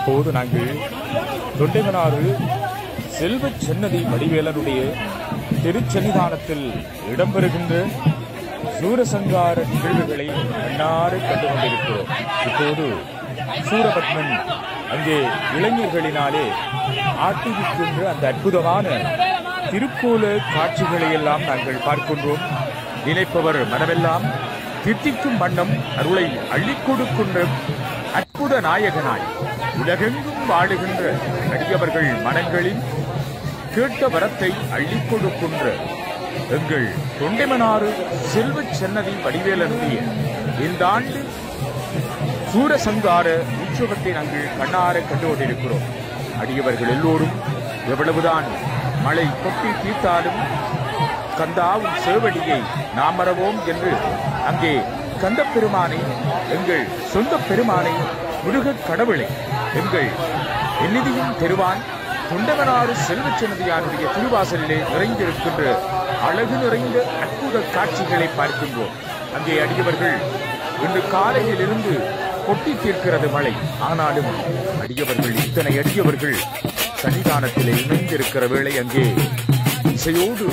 இப்போது நாங்கள் தொண்டைமனாறு செல்வ சென்னதி வடிவேலனுடைய திருச்சன்னிதானத்தில் இடம்பெறுகின்ற சூரசங்கார நிகழ்வுகளை கண்ணாறு கண்டு கொண்டிருக்கிறோம் இப்போது சூரபத்மன் அங்கே இளைஞர்களினாலே ஆட்டிவிக்கின்ற அந்த அற்புதமான திருக்கோல காட்சிகளை எல்லாம் நாங்கள் பார்க்கின்றோம் நினைப்பவர் மனமெல்லாம் தித்திக்கும் வண்ணம் அருளை அள்ளிக் கொடுக்கின்ற அற்புத நாயகனாய் உலகெங்கும் வாழுகின்ற அடியவர்கள் மனங்களில் கேட்ட வரத்தை அள்ளிக் கொடுக்கின்ற எங்கள் தொண்டைமனாறு செல்வச் சென்னதி வடிவேலனுடைய இந்த ஆண்டு சூரசங்கார உற்சவத்தை நாங்கள் கண்ணார கண்டு கொண்டிருக்கிறோம் அடியவர்கள் எல்லோரும் எவ்வளவுதான் மழை கொட்டி தீர்த்தாலும் கந்தாவும் சேவடியை நாம் மறவோம் என்று அங்கே கந்த பெருமானை எங்கள் சொந்த பெருமானை முருகக் கடவுளை எங்கள் எண்ணிதியும் பெருவான் தொண்டவனாறு செல்வச்சனதியானுடைய திருவாசலிலே நிறைந்திருக்கின்ற அழகு நிறைந்த அற்புத காட்சிகளை பார்க்கின்றோம் அங்கே அடியவர்கள் இன்று காலையிலிருந்து கொட்டி தீர்க்கிறது மழை ஆனாலும் அடியவர்கள் இத்தனை அடியவர்கள் சன்னிதானத்திலே இணைந்திருக்கிற வேளை அங்கே இசையோடு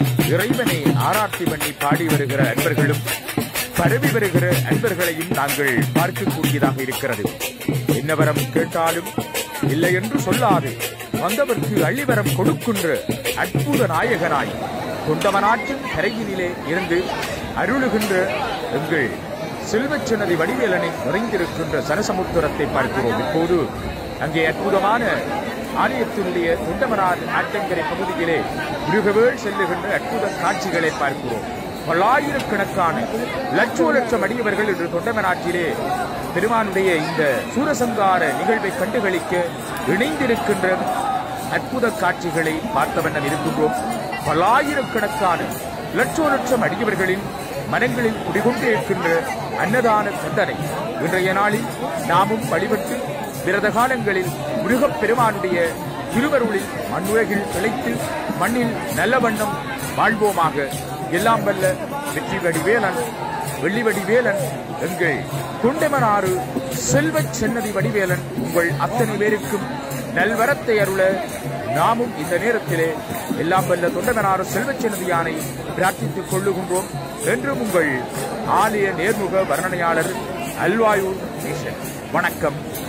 இறைவனை ஆராத்தி பண்ணி பாடி வருகிற அன்பர்களும் பரவி வருகிற அன்பர்களையும் நாங்கள் பார்க்கக்கூடியதாக இருக்கிறது என்ன வரம் கேட்டாலும் இல்லை என்று சொல்லாது வந்தவர்க்கு அள்ளிவரம் கொடுக்கின்ற அற்புத நாயகனாய் தொண்டமனாற்றின் கரையினிலே இருந்து அருளுகின்ற எங்கள் செல்வச்சனதி வடிவேலனை நிறைந்திருக்கின்ற சனசமுத்திரத்தை பார்க்கிறோம் இப்போது அங்கே அற்புதமான ஆலயத்தினுடைய தொண்டமனார் ஆற்றங்கரை பகுதியிலே மிருகவேள் செல்லுகின்ற அற்புத காட்சிகளை பார்க்கிறோம் பல்லாயிரக்கணக்கான லட்சோ லட்சம் அடியவர்கள் இன்று தொண்டமனாற்றிலே பெருமானுடைய இந்த சூரசங்கார நிகழ்வை கண்டுகளிக்க இணைந்திருக்கின்ற அற்புத காட்சிகளை பார்த்த வண்ணம் இருக்கின்றோம் பல்லாயிரக்கணக்கான லட்சோ லட்சம் அடியவர்களின் மனங்களில் குடிகொண்டிருக்கின்ற அன்னதான தந்தனை இன்றைய நாளில் நாமும் வழிபட்டு விரத காலங்களில் முருகப் பெருமானுடைய திருவருளில் மண்ணுலகில் திளைத்து மண்ணில் நல்ல வண்ணம் வாழ்வோமாக எல்லாம் வல்ல வெற்றி வடிவேலன் வெள்ளி வடிவேலன் எங்கள் தொண்டமனாறு செல்வச் சென்னதி வடிவேலன் உங்கள் அத்தனை பேருக்கும் நல்வரத்தை அருள நாமும் இந்த நேரத்திலே எல்லாம் வல்ல தொண்டமனாறு செல்வச் சென்னதியானை பிரார்த்தித்துக் கொள்ளுகின்றோம் என்றும் உங்கள் ஆலய நேர்முக வர்ணனையாளர் அல்வாயூர் நேசன் வணக்கம்